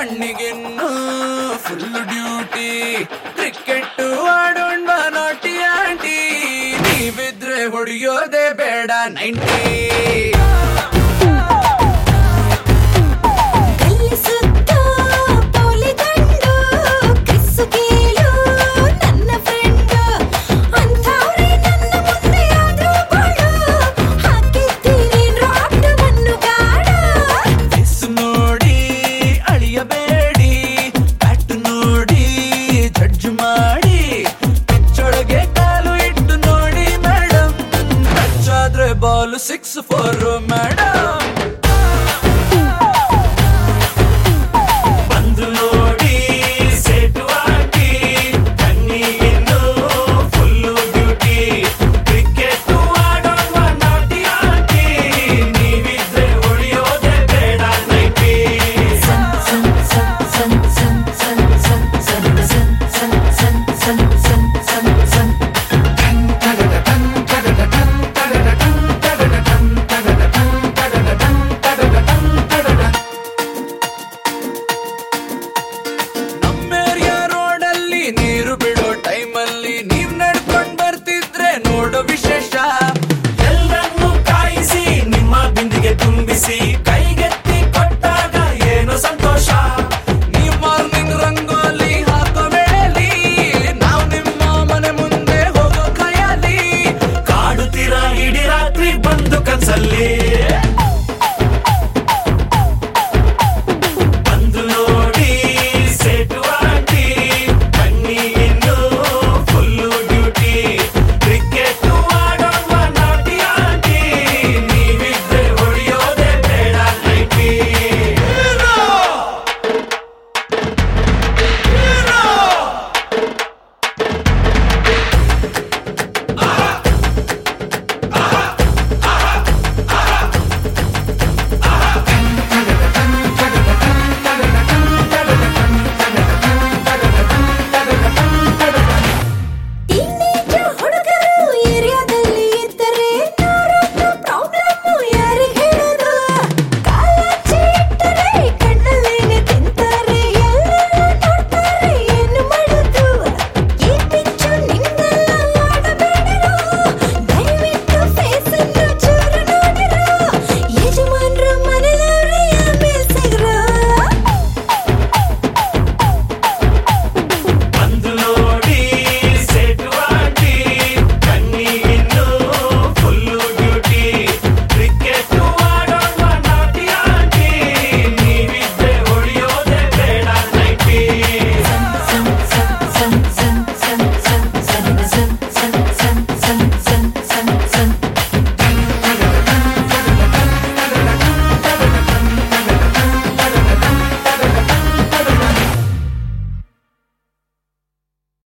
ಕಣ್ಣಿಗಿನ್ನು full duty cricket ಆಡೋಣ ನಾಟಿ aunty ನೀವಿದ್ರೆ ಹೊಡೆಯೋದೇ ಬೇಡ ನೈಂಟಿ ಗಲ್ಲಿ ಸುತ್ತ ಪೋಲಿ ದಂಡು ಕಿಸ್ಸು ಕೇಳು ನನ್ನ ಫ್ರೆಂಡ್ ಅಂಥವ್ರೆ ನನ್ನ ಮುಂದೆ ಆದ್ರೂ ಬಾಳು ಹಾಕಿದ್ದೀನಿ ರಾಟವನ್ನು ಗಾಡ ಮಿಸ್ ನೋಡಿ ಅಳಿಯಬೇಡಿ ಬ್ಯಾಟ್ ನೋಡಿ ಜಡ್ಜ್ ಮಾಡಿ ಪಿಚ್ಚೊಳಗೆ ಕಾಲು ಇಟ್ಟು ನೋಡಿ ಮೇಡಮ್ ಟಚ್ ಆದ್ರೆ ಬಾಲ್ ಸಿಕ್ಸ್ ಫೋರ್